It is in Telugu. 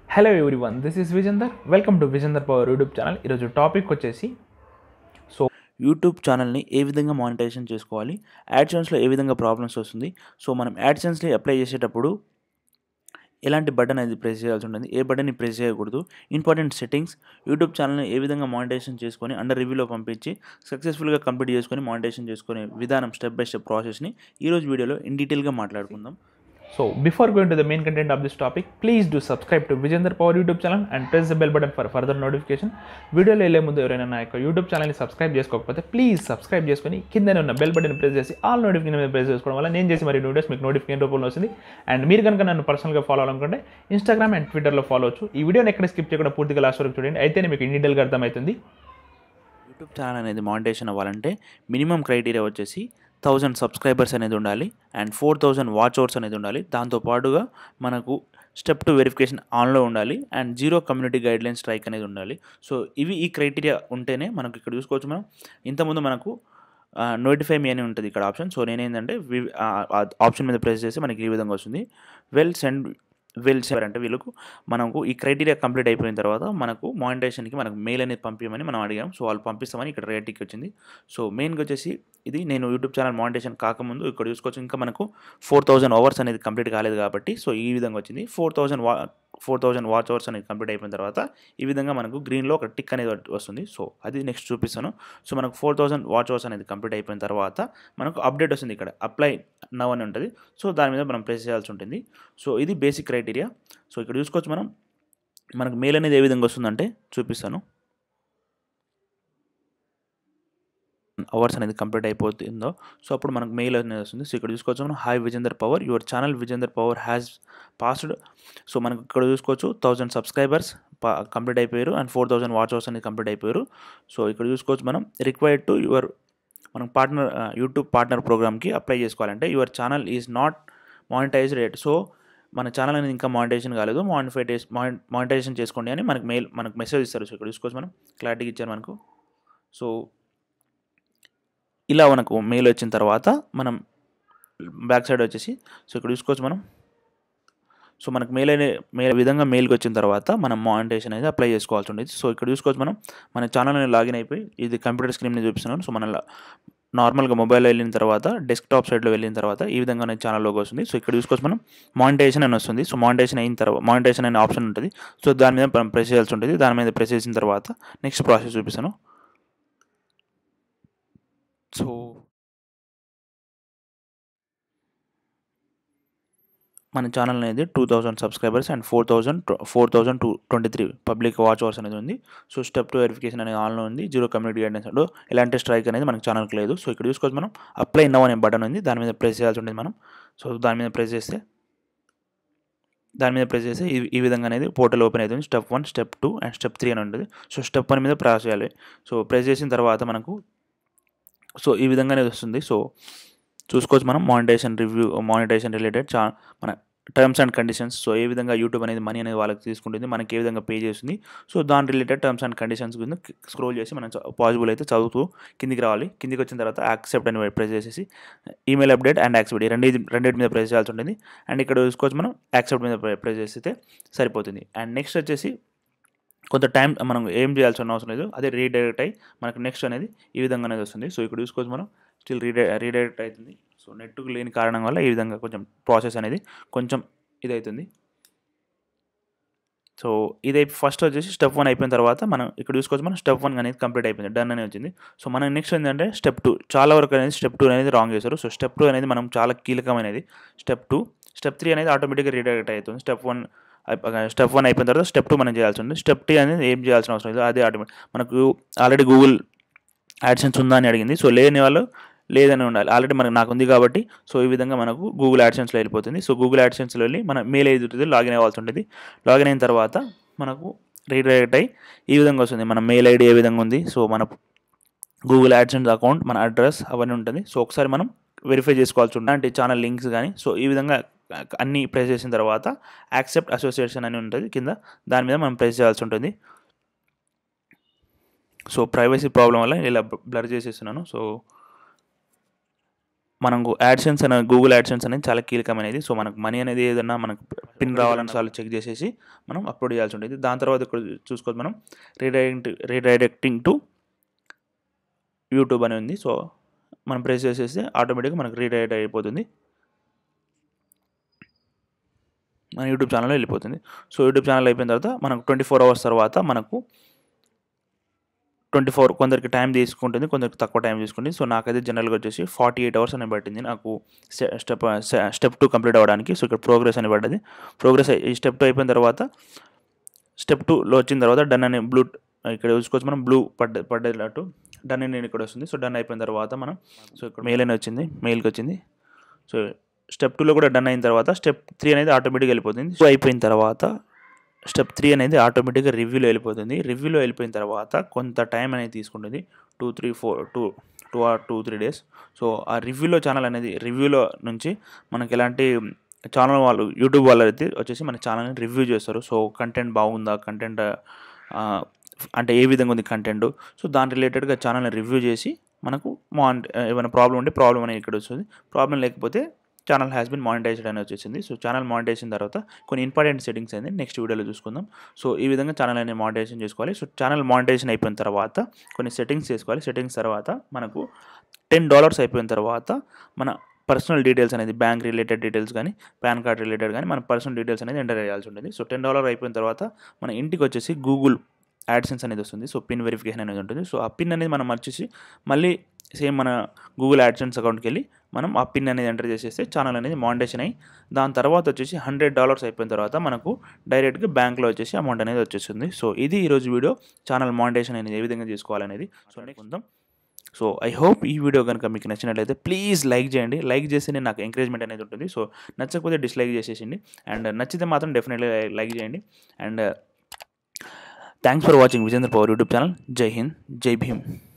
hello everyone this is Vijender welcome to Vijender power YouTube channel ఈరోజు టాపిక్ వచ్చేసి సో యూట్యూబ్ ఛానల్ని ఏ విధంగా మానిటైజేషన్ చేసుకోవాలి యాడ్సెన్స్లో ఏ విధంగా ప్రాబ్లమ్స్ వస్తుంది సో మనం యాడ్సెన్స్ని అప్లై చేసేటప్పుడు ఎలాంటి బటన్ అనేది ప్రెస్ చేయాల్సి ఉంటుంది ఏ బటన్ని ప్రెస్ చేయకూడదు ఇంపార్టెంట్ సెట్టింగ్స్ యూట్యూబ్ ఛానల్ని ఏ విధంగా మానిటైజేషన్ చేసుకొని అండర్ రివ్యూలో పంపించి సక్సెస్ఫుల్గా కంప్లీట్ చేసుకొని మానిటైజేషన్ చేసుకునే విధానం స్టెప్ బై స్టెప్ ప్రాసెస్ని ఈరోజు వీడియోలో ఇన్ డీటెయిల్గా మాట్లాడుకుందాం so before going to the main content of this topic please do subscribe to Vijender power YouTube channel and press the bell button for further notification వీడియోలో వెళ్ళే ముందు ఎవరైనా నా యొక్క యూట్యూబ్ ఛానల్ని సబ్స్క్రైబ్ చేసుకోకపోతే ప్లీజ్ సబ్స్క్రైబ్ చేసుకొని కిందనే ఉన్న బెల్ బటన్ ప్రెస్ చేసి ఆల్ నోటిఫికేషన్ మీద ప్రెస్ చేసుకోవడం వల్ల నేను చేసి మరి వీడియోస్ మీకు నోటిఫికేషన్ రూపంలో వస్తుంది అండ్ మీరు కనుక నన్ను పర్సనల్గా ఫాలో అవ్వాలనుకుంటే ఇన్స్టాగ్రామ్ అండ్ ట్విట్టర్లో ఫాలో అవచ్చు ఈ వీడియోని ఎక్కడ స్కిప్ చేయకుండా పూర్తిగా లాస్ట్ వరకు చూడండి అయితేనే మీకు ఇన్ డీటెయిల్గా అర్థమవుతుంది యూట్యూబ్ ఛానల్ అనేది మానిటైజేషన్ అవ్వాలంటే మినిమం క్రైటీరియా వచ్చేసి థౌజండ్ సబ్స్క్రైబర్స్ అనేది ఉండాలి and four thousand watch hours అనేది ఉండాలి దాంతోపాటుగా మనకు స్టెప్ టు వెరిఫికేషన్ ఆన్లో ఉండాలి and zero community guideline strike అనేది ఉండాలి సో ఇవి ఈ క్రైటీరియా ఉంటేనే మనకు ఇక్కడ చూసుకోవచ్చు మనం ఇంతకుముందు మనకు నోటిఫై మీ అని ఉంటుంది ఇక్కడ ఆప్షన్ సో నేనేంటంటే ఆప్షన్ మీద ప్రెస్ చేసి మనకి ఈ విధంగా వస్తుంది వెల్ సెండ్ వెల్ సెండ్ అంటే వీళ్ళకు మనకు ఈ క్రైటీరియా కంప్లీట్ అయిపోయిన తర్వాత మనకు మానిటైజేషన్కి మనకు మెయిల్ అనేది పంపించమని మనం అడిగాం సో వాళ్ళు పంపిస్తామని ఇక్కడ రేటింగ్ వచ్చింది సో మెయిన్గా వచ్చేసి ఇది నేను యూట్యూబ్ ఛానల్ మానిటైజేషన్ కాకముందు ఇక్కడ చూసుకోవచ్చు ఇంకా మనకు ఫోర్ థౌజండ్ అవర్స్ అనేది కంప్లీట్ కాలేదు కాబట్టి సో ఈ విధంగా వచ్చింది ఫోర్ థౌజండ్ వా ఫోర్ థౌజండ్ వాచ్ అవర్స్ అనేది కంప్లీట్ అయిపోయిన తర్వాత ఈ విధంగా మనకు గ్రీన్లో ఒక టిక్ అనేది వస్తుంది సో అది నెక్స్ట్ చూపిస్తాను సో మనకు ఫోర్ థౌజండ్ వాచ్ అవర్స్ అనేది కంప్లీట్ అయిపోయిన తర్వాత మనకు అప్డేట్ వస్తుంది ఇక్కడ అప్లై నవ్ అని ఉంటుంది సో దాని మీద మనం ప్రెస్ చేయాల్సి ఉంటుంది సో ఇది బేసిక్ క్రైటీరియా సో ఇక్కడ చూసుకోవచ్చు మనం మనకు మెయిల్ అనేది ఏ విధంగా వస్తుందంటే చూపిస్తాను అవర్స్ అనేది కంప్లీట్ అయిపోతుందో సో అప్పుడు మనకు మెయిల్ అనేది వస్తుంది సో ఇక్కడ చూసుకోవచ్చు మనం hi Vijender power your channel Vijender power has passed so మనకు ఇక్కడ చూసుకోవచ్చు థౌజండ్ సబ్స్క్రైబర్స్ కంప్లీట్ అయిపోయారు and four thousand watch hours అనేది కంప్లీట్ అయిపోయారు సో ఇక్కడ చూసుకోవచ్చు మనం రిక్వైర్డ్ టు యువర్ మనం పార్ట్నర్ యూట్యూబ్ పార్ట్నర్ ప్రోగ్రామ్కి అప్లై చేసుకోవాలంటే your channel is not monetize rate so మన ఛానల్ అనేది ఇంకా మానిటైజేషన్ కాలేదు మానిఫైటేషన్ మానిటైజేషన్ చేసుకోండి అని మనకు మెయిల్ మనకు మెసేజ్ ఇస్తారు సో ఇక్కడ చూసుకోవచ్చు మనం క్లారిటీగా ఇచ్చారు మనకు సో ఇలా మనకు మెయిల్ వచ్చిన తర్వాత మనం బ్యాక్ సైడ్ వచ్చేసి సో ఇక్కడ చూసుకోవచ్చు మనం సో మనకు మెయిల్ అనే మెయిల్ విధంగా మెయిల్కి వచ్చిన తర్వాత మనం మానిటైజేషన్ అనేది అప్లై చేసుకోవాల్సి ఉండేది సో ఇక్కడ చూసుకోవచ్చు మనం మన ఛానల్ అనేది లాగిన్ అయిపోయి ఇది కంప్యూటర్ స్క్రీన్ని చూపిస్తున్నాను సో మన నార్మల్గా మొబైల్లో వెళ్ళిన తర్వాత డెస్క్టాప్ సైడ్లో వెళ్ళిన తర్వాత ఈ విధంగా అనేది ఛానల్లోకి వస్తుంది సో ఇక్కడ చూసుకోవచ్చు మనం మానిటైజేషన్ అని వస్తుంది సో మానిటైజేషన్ అయిన తర్వాత మానిటైజేషన్ అనే ఆప్షన్ ఉంటుంది సో దాని మీద మనం ప్రెస్ చేయాల్సి ఉంటుంది దాని మీద ప్రెస్ చేసిన తర్వాత నెక్స్ట్ ప్రాసెస్ చూపిస్తాను సో మన ఛానల్ అనేది two thousand subscribers and four thousand four thousand two twenty three public watch hours అనేది ఉంది సో స్టెప్ టు వెరిఫికేషన్ అనేది ఆన్లో ఉంది జీరో కమ్యూనిటీ గైడెన్స్ అండ్ ఎలాంటి స్ట్రైక్ అనేది మనకి ఛానల్కి లేదు సో ఇక్కడ చూసుకోవచ్చు మనం అప్లై నవ్ అనే బటన్ ఉంది దాని మీద ప్రెస్ చేయాల్సి ఉంటుంది మనం సో దాని మీద ప్రెస్ చేస్తే దాని మీద ప్రెస్ చేస్తే ఈ ఈ విధంగా అనేది పోర్టల్ ఓపెన్ అవుతుంది step one step two and step three అని ఉంటుంది సో స్టెప్ వన్ మీద ప్రెస్ చేయాలి సో ప్రెస్ చేసిన తర్వాత మనకు సో ఈ విధంగానే వస్తుంది సో చూసుకోవచ్చు మనం మానిటైజేషన్ రివ్యూ మానిటైజేషన్ రిలేటెడ్ చా మన టర్మ్స్ అండ్ కండిషన్స్ సో ఏ విధంగా యూట్యూబ్ అనేది మనీ అనేది వాళ్ళకి తీసుకుంటుంది మనకి ఏ విధంగా పే చేస్తుంది సో దాని రిలేటెడ్ టర్మ్స్ అండ్ కండిషన్స్ కింద స్క్రోల్ చేసి మనం పాసిబుల్ అయితే చదువుతూ కిందికి రావాలి కిందికి వచ్చిన తర్వాత యాక్సెప్ట్ అని ప్రెస్ చేసేసి ఈమెయిల్ అప్డేట్ అండ్ యాక్సెప్ట్ రెండు రెండింటి మీద ప్రెస్ చేయాల్సి ఉంటుంది అండ్ ఇక్కడ చూసుకోవచ్చు మనం యాక్సెప్ట్ మీద ప్రెస్ చేస్తే సరిపోతుంది అండ్ నెక్స్ట్ వచ్చేసి కొంత టైం మనం ఏం చేయాల్సిన అవసరం లేదు అదే రీడైరెక్ట్ అయ్యి మనకు నెక్స్ట్ అనేది ఈ విధంగా అనేది వస్తుంది సో ఇక్కడ చూసుకోవచ్చు మనం స్టిల్ రీడై రీడైరెక్ట్ అవుతుంది సో నెట్కు లేని కారణం వల్ల ఈ విధంగా కొంచెం ప్రాసెస్ అనేది కొంచెం ఇదవుతుంది సో ఇది ఫస్ట్ వచ్చేసి స్టెప్ వన్ అయిపోయిన తర్వాత మనం ఇక్కడ చూసుకోవచ్చు మనం స్టెప్ వన్ అనేది కంప్లీట్ అయిపోయింది డన్ అనేది వచ్చింది సో మనం నెక్స్ట్ ఏంటంటే స్టెప్ టూ చాలా వరకు అనేది స్టెప్ టూ అనేది రాంగ్ చేశారు సో స్టెప్ టూ అనేది మనం చాలా కీలకమైనది స్టెప్ టూ స్టెప్ త్రీ అనేది ఆటోమేటిక్గా రీడైరెక్ట్ అవుతుంది స్టెప్ వన్ స్టెప్ వన్ అయిపోయిన తర్వాత స్టెప్ టూ మనం చేయాల్సి ఉంది స్టెప్ టీ అనేది ఏం చేయాల్సిన అవసరం లేదు అదే ఆటోమేటిక్ మనకు ఆల్రెడీ గూగుల్ యాడ్సెన్స్ ఉందా అని అడిగింది సో లేని వాళ్ళు లేదని ఉండాలి ఆల్రెడీ మనకు నాకు ఉంది కాబట్టి సో ఈ విధంగా మనకు గూగుల్ యాడ్సెన్స్లో వెళ్ళిపోతుంది సో గూగుల్ యాడ్సెన్స్లో వెళ్ళి మన మెయిల్ ఐడి ఉంటుంది లాగిన్ అవ్వాల్సి ఉంటుంది లాగిన్ అయిన తర్వాత మనకు రీడైరెక్ట్ అయ్యి ఈ విధంగా వస్తుంది మన మెయిల్ ఐడి ఏ విధంగా ఉంది సో మన గూగుల్ యాడ్సెన్స్ అకౌంట్ మన అడ్రస్ అవన్నీ ఉంటుంది సో ఒకసారి మనం వెరిఫై చేసుకోవాల్సి ఉంటుంది అంటే ఛానల్ లింక్స్ కానీ సో ఈ విధంగా అన్నీ ప్రెస్ చేసిన తర్వాత యాక్సెప్ట్ అసోసియేషన్ అని ఉంటుంది కింద దాని మీద మనం ప్రెస్ చేయాల్సి ఉంటుంది సో ప్రైవసీ ప్రాబ్లం వల్ల ఇలా బ్లర్ చేసేస్తున్నాను సో మనకు యాడ్సెన్స్ అనే గూగుల్ యాడ్సెన్స్ అనేది చాలా కీలకమైనది సో మనకు మనీ అనేది ఏదన్నా మనకు పిన్ రావాలని సార్లు చెక్ చేసేసి మనం అప్లోడ్ చేయాల్సి ఉంటుంది దాని తర్వాత ఇక్కడ చూసుకోవచ్చు మనం రీడైరెక్ట్ రీడైరెక్టింగ్ టు యూట్యూబ్ అని ఉంది సో మనం ప్రెస్ చేసేస్తే ఆటోమేటిక్గా మనకు రీడైరెక్ట్ అయిపోతుంది మన యూట్యూబ్ ఛానల్లో వెళ్ళిపోతుంది సో యూట్యూబ్ ఛానల్ అయిపోయిన తర్వాత మనకు ట్వంటీ ఫోర్ అవర్స్ తర్వాత మనకు ట్వంటీ ఫోర్ కొందరికి టైం తీసుకుంటుంది కొందరికి తక్కువ టైం తీసుకుంటుంది సో నాకైతే జనరల్గా వచ్చేసి ఫార్టీ ఎయిట్ అవర్స్ అని పట్టింది నాకు స్టెప్ స్టెప్ టూ కంప్లీట్ అవ్వడానికి సో ఇక్కడ ప్రోగ్రెస్ అని పడ్డది ప్రోగ్రెస్ ఈ స్టెప్ టూ అయిపోయిన తర్వాత స్టెప్ టూలో వచ్చిన తర్వాత డన్ అనే బ్లూ ఇక్కడ చూసుకోవచ్చు మనం బ్లూ పడ్డ పడ్డేటట్టు డన్ అని ఇక్కడ వస్తుంది సో డన్ అయిపోయిన తర్వాత మనం సో ఇక్కడ మెయిల్ అని వచ్చింది మెయిల్కి వచ్చింది సో స్టెప్ టూలో కూడా డన్ అయిన తర్వాత స్టెప్ త్రీ అనేది ఆటోమేటిక్గా వెళ్ళిపోతుంది సో అయిపోయిన తర్వాత స్టెప్ త్రీ అనేది ఆటోమేటిక్గా రివ్యూలో వెళ్ళిపోతుంది రివ్యూలో వెళ్ళిపోయిన తర్వాత కొంత టైం అనేది తీసుకుంటుంది two three four two two or two three days so ఆ రివ్యూలో ఛానల్ అనేది రివ్యూలో నుంచి మనకి ఎలాంటి ఛానల్ వాళ్ళు యూట్యూబ్ వాళ్ళు అయితే వచ్చేసి మన ఛానల్ని రివ్యూ చేస్తారు సో కంటెంట్ బాగుందా కంటెంట్ అంటే ఏ విధంగా ఉంది కంటెంట్ సో దాని రిలేటెడ్గా ఛానల్ని రివ్యూ చేసి మనకు మాన్ ఏమైనా ప్రాబ్లం ఉంటే ప్రాబ్లం అనేది ఇక్కడ వస్తుంది ప్రాబ్లం లేకపోతే ఛానల్ హ్యాస్ బిన్ మానిటైజ్డ్ అని వచ్చేసింది సో ఛానల్ మానిటైజేషన్ తర్వాత కొన్ని ఇంపార్టెంట్ సెట్టింగ్స్ అనేది నెక్స్ట్ వీడియోలో చూసుకుందాం సో ఈ విధంగా ఛానల్ అనేది మానిటైజేషన్ చేసుకోవాలి సో ఛానల్ మానిటైజేషన్ అయిపోయిన తర్వాత కొన్ని సెట్టింగ్స్ చేసుకోవాలి సెట్టింగ్స్ తర్వాత మనకు టెన్ డాలర్స్ అయిపోయిన తర్వాత మన పర్సనల్ డీటెయిల్స్ అనేది బ్యాంక్ రిలేటెడ్ డీటెయిల్స్ కానీ పాన్ కార్డ్ రిలేటెడ్ కానీ మన పర్సనల్ డీటెయిల్స్ అనేది ఎంటర్ చేయాల్సి ఉంటుంది సో టెన్ డాలర్ అయిపోయిన తర్వాత మన ఇంటికి వచ్చేసి గూగుల్ యాడ్సెన్స్ అనేది వస్తుంది సో పిన్ వెరిఫికేషన్ అనేది ఉంటుంది సో ఆ పిన్ అనేది మనం వచ్చేసి మళ్ళీ సేమ్ మన గూగుల్ యాడ్సెన్స్ అకౌంట్కి వెళ్ళి మనం ఆ పిన్ అనేది ఎంటర్ చేసేస్తే ఛానల్ అనేది మానిటేషన్ అయ్యి దాని తర్వాత వచ్చేసి హండ్రెడ్ డాలర్స్ అయిపోయిన తర్వాత మనకు డైరెక్ట్గా బ్యాంక్లో వచ్చేసి అమౌంట్ అనేది వచ్చేస్తుంది సో ఇది ఈరోజు వీడియో ఛానల్ మానిటేషన్ అనేది ఏ విధంగా చేసుకోవాలనేది సో కొందాం సో ఐ హోప్ ఈ వీడియో కనుక మీకు నచ్చినట్లయితే ప్లీజ్ లైక్ చేయండి లైక్ చేస్తేనే నాకు ఎంకరేజ్మెంట్ అనేది ఉంటుంది సో నచ్చకపోతే డిస్లైక్ చేసేసింది అండ్ నచ్చితే మాత్రం డెఫినెట్లీ లైక్ చేయండి and thanks for watching Vijendra power YouTube channel Jai Hind జై భీమ్